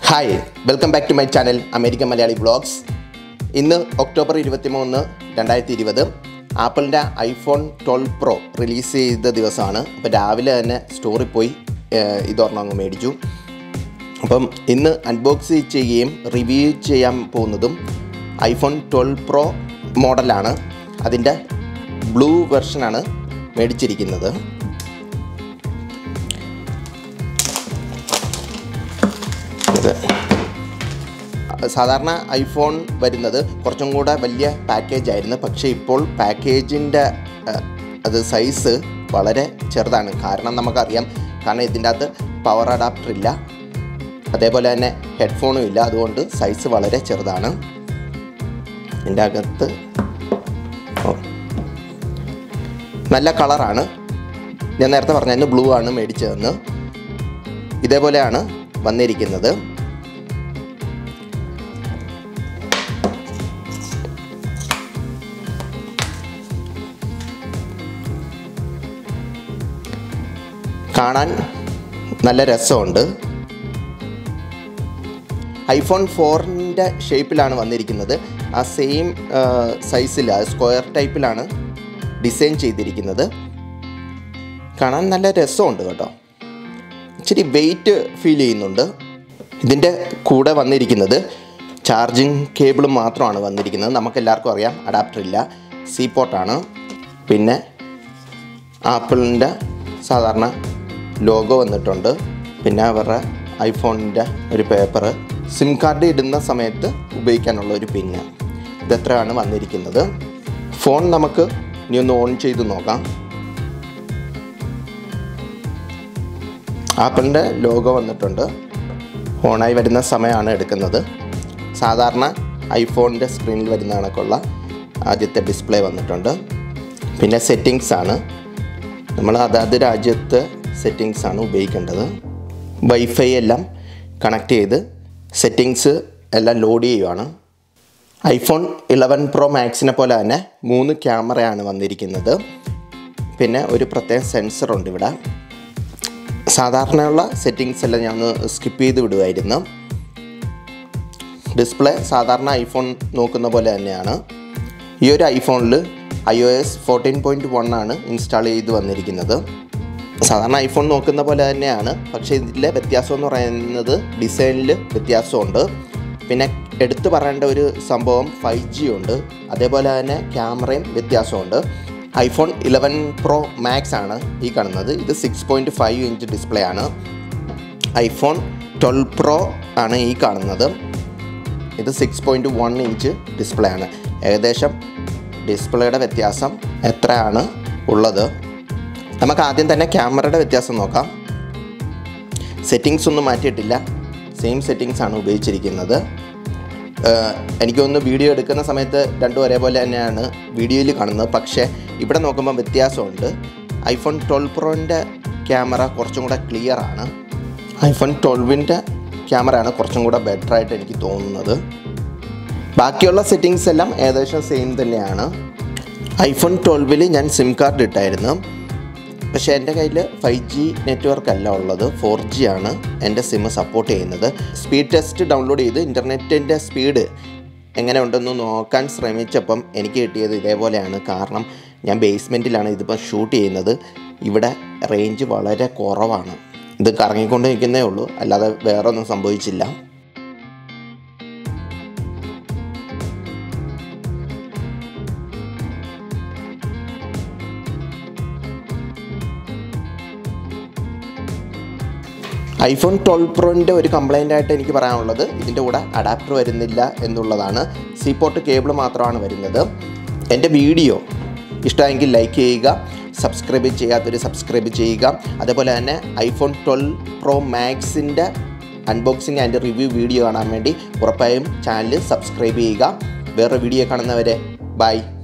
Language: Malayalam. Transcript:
Hi welcome back to my channel American Malayali vlogs ഇന്ന് ഒക്ടോബർ ഇരുപത്തി മൂന്ന് രണ്ടായിരത്തി ഇരുപത് ആപ്പിളിൻ്റെ ഐഫോൺ ട്വൽവ് പ്രോ റിലീസ് ചെയ്ത ദിവസമാണ് അപ്പോൾ രാവിലെ തന്നെ സ്റ്റോറിൽ പോയി ഏഹ്, ഇതൊരെണ്ണം അങ്ങ് മേടിച്ചു അപ്പം ഇന്ന് അൺബോക്സ് ചെയ്യുകയും റിവ്യൂ ചെയ്യാൻ പോകുന്നതും ഐഫോൺ ട്വൽവ് പ്രോ മോഡലാണ് അതിൻ്റെ ബ്ലൂ വെർഷനാണ് മേടിച്ചിരിക്കുന്നത് ഇത് സാധാരണ ഐഫോൺ വരുന്നത് കുറച്ചും കൂടെ വലിയ പാക്കേജ് ആയിരുന്നു പക്ഷേ ഇപ്പോൾ പാക്കേജിൻ്റെ അത് സൈസ് വളരെ ചെറുതാണ് കാരണം നമുക്കറിയാം കാരണം ഇതിൻ്റെ അകത്ത് പവർ അഡാപ്റ്റർ ഇല്ല അതേപോലെ തന്നെ ഹെഡ്ഫോണും ഇല്ല അതുകൊണ്ട് സൈസ് വളരെ ചെറുതാണ് ഇതിൻ്റെ അകത്ത് ഓ. നല്ല കളറാണ് ഞാൻ നേരത്തെ പറഞ്ഞതിന് ബ്ലൂ ആണ് മേടിച്ചതെന്ന് ഇതേപോലെയാണ് വന്നിരിക്കുന്നത് കാണാൻ നല്ല രസമുണ്ട് ഐഫോൺ ഫോറിൻ്റെ ഷേപ്പിലാണ് വന്നിരിക്കുന്നത് ആ സെയിം സൈസിൽ സ്ക്വയർ ടൈപ്പിലാണ് ഡിസൈൻ ചെയ്തിരിക്കുന്നത് കാണാൻ നല്ല രസമുണ്ട് കേട്ടോ ഇച്ചിരി വെയിറ്റ് ഫീൽ ചെയ്യുന്നുണ്ട് ഇതിൻ്റെ കൂടെ വന്നിരിക്കുന്നത് ചാർജിങ് കേബിൾ മാത്രമാണ് വന്നിരിക്കുന്നത് നമുക്കെല്ലാവർക്കും അറിയാം അഡാപ്റ്റർ ഇല്ല സി പോർട്ടാണ് പിന്നെ ആപ്പിളിൻ്റെ സാധാരണ ലോഗോ വന്നിട്ടുണ്ട് പിന്നെ അവരുടെ ഐഫോണിൻ്റെ ഒരു പേപ്പർ സിം കാർഡ് ഇടുന്ന സമയത്ത് ഉപയോഗിക്കാനുള്ള ഒരു പിന്ന് ഇതെത്രയാണ് വന്നിരിക്കുന്നത് ഫോൺ നമുക്ക് ഇനി ഒന്ന് ഓൺ ചെയ്ത് നോക്കാം ആപ്പിളിൻ്റെ ലോഗോ വന്നിട്ടുണ്ട് ഓണായി വരുന്ന സമയമാണ് എടുക്കുന്നത് സാധാരണ ഐഫോണിൻ്റെ സ്ക്രീനിൽ വരുന്ന കണക്കുള്ള ആദ്യത്തെ ഡിസ്പ്ലേ വന്നിട്ടുണ്ട് പിന്നെ സെറ്റിങ്സ് ആണ് നമ്മൾ അതാത് രാജ്യത്തെ സെറ്റിങ്സ് ആണ് ഉപയോഗിക്കേണ്ടത് വൈഫൈ എല്ലാം കണക്ട് ചെയ്ത് സെറ്റിങ്സ് എല്ലാം ലോഡ് ചെയ്യുവാണ് ഐഫോൺ ഇലവൻ പ്രോ മാക്സിനെ പോലെ തന്നെ മൂന്ന് ക്യാമറയാണ് വന്നിരിക്കുന്നത് പിന്നെ ഒരു പ്രത്യേക സെൻസറുണ്ട് ഇവിടെ സാധാരണയുള്ള സെറ്റിങ്സ് എല്ലാം ഞാൻ ഒന്ന് സ്കിപ്പ് ചെയ്ത് വിടുമായിരുന്നു ഡിസ്പ്ലേ സാധാരണ ഐഫോൺ നോക്കുന്ന പോലെ തന്നെയാണ് ഈ ഒരു ഐഫോണിൽ I O S fourteen point one ആണ് ഇൻസ്റ്റാൾ ചെയ്ത് വന്നിരിക്കുന്നത് സാധാരണ ഐഫോൺ നോക്കുന്ന പോലെ തന്നെയാണ് പക്ഷേ ഇതിലെ വ്യത്യാസം എന്ന് പറയുന്നത് ഡിസൈനിൽ വ്യത്യാസമുണ്ട് പിന്നെ എടുത്തു പറയേണ്ട ഒരു സംഭവം ഫൈവ് ജി ഉണ്ട് അതേപോലെ തന്നെ ക്യാമറയും വ്യത്യാസമുണ്ട് ഐഫോൺ ഇലവൻ പ്രോ മാക്സ് ആണ് ഈ കാണുന്നത് ഇത് six point five inch display ആണ് ഐഫോൺ ട്വൽവ് പ്രോ ആണ് ഈ കാണുന്നത് ഇത് six point one inch display ആണ് ഏകദേശം ഡിസ്പ്ലേയുടെ വ്യത്യാസം എത്രയാണ് ഉള്ളത് നമുക്ക് ആദ്യം തന്നെ ക്യാമറയുടെ വ്യത്യാസം നോക്കാം സെറ്റിങ്സ് ഒന്നും മാറ്റിയിട്ടില്ല സെയിം സെറ്റിങ്സ് ആണ് ഉപയോഗിച്ചിരിക്കുന്നത് ഏഹ് എനിക്ക് തോന്നുന്നു വീഡിയോ എടുക്കുന്ന സമയത്ത് രണ്ടും ഒരേപോലെ തന്നെയാണ് വീഡിയോയിൽ കാണുന്നത് പക്ഷേ ഇവിടെ നോക്കുമ്പോൾ വ്യത്യാസമുണ്ട് ഐഫോൺ ട്വൽവ് പ്രോൻ്റെ ക്യാമറ കുറച്ചും കൂടെ ക്ലിയർ ആണ് ഐഫോൺ ട്വൽവിൻ്റെ ക്യാമറയാണ് കുറച്ചും കൂടെ ബെറ്റർ ആയിട്ട് എനിക്ക് തോന്നുന്നത് ബാക്കിയുള്ള സെറ്റിങ്സ് എല്ലാം ഏകദേശം സെയിം തന്നെയാണ് ഐഫോൺ ട്വൽവിൽ ഞാൻ സിം കാർഡ് ഇട്ടായിരുന്നു പക്ഷേ എൻ്റെ കയ്യിൽ ഫൈവ് ജി നെറ്റ്വർക്ക് അല്ല ഉള്ളത് ഫോർ ജി ആണ് എൻ്റെ സിം സപ്പോർട്ട് ചെയ്യുന്നത് സ്പീഡ് ടെസ്റ്റ് ഡൗൺലോഡ് ചെയ്ത് ഇൻ്റർനെറ്റിൻ്റെ സ്പീഡ് എങ്ങനെ ഉണ്ടെന്ന് നോക്കാൻ ശ്രമിച്ചപ്പം എനിക്ക് കിട്ടിയത് ഇതേപോലെയാണ് കാരണം ഞാൻ ബേസ്മെൻറ്റിലാണ് ഇതിപ്പോൾ ഷൂട്ട് ചെയ്യുന്നത് ഇവിടെ റേഞ്ച് വളരെ കുറവാണ് ഇത് കറങ്ങിക്കൊണ്ട് നിൽക്കുന്നേ ഉള്ളൂ അല്ലാതെ വേറെ ഒന്നും സംഭവിച്ചില്ല ഐഫോൺ ട്വൽവ് പ്രോൻ്റെ ഒരു കംപ്ലൈൻ്റ് ആയിട്ട് എനിക്ക് പറയാനുള്ളത് ഇതിൻ്റെ കൂടെ അഡാപ്റ്റർ വരുന്നില്ല എന്നുള്ളതാണ് സി പോർട്ട് കേബിൾ മാത്രമാണ് വരുന്നത് എൻ്റെ വീഡിയോ ഇഷ്ടമെങ്കിൽ ലൈക്ക് ചെയ്യുക സബ്സ്ക്രൈബ് ചെയ്യാത്തൊരു സബ്സ്ക്രൈബ് ചെയ്യുക അതേപോലെ തന്നെ ഐഫോൺ ട്വൽവ് പ്രോ മാക്സിൻ്റെ അൺബോക്സിങ് ആൻഡ് റിവ്യൂ വീഡിയോ കാണാൻ വേണ്ടി ഉറപ്പായും ചാനൽ സബ്സ്ക്രൈബ് ചെയ്യുക വേറെ വീഡിയോ കാണുന്നവരെ ബൈ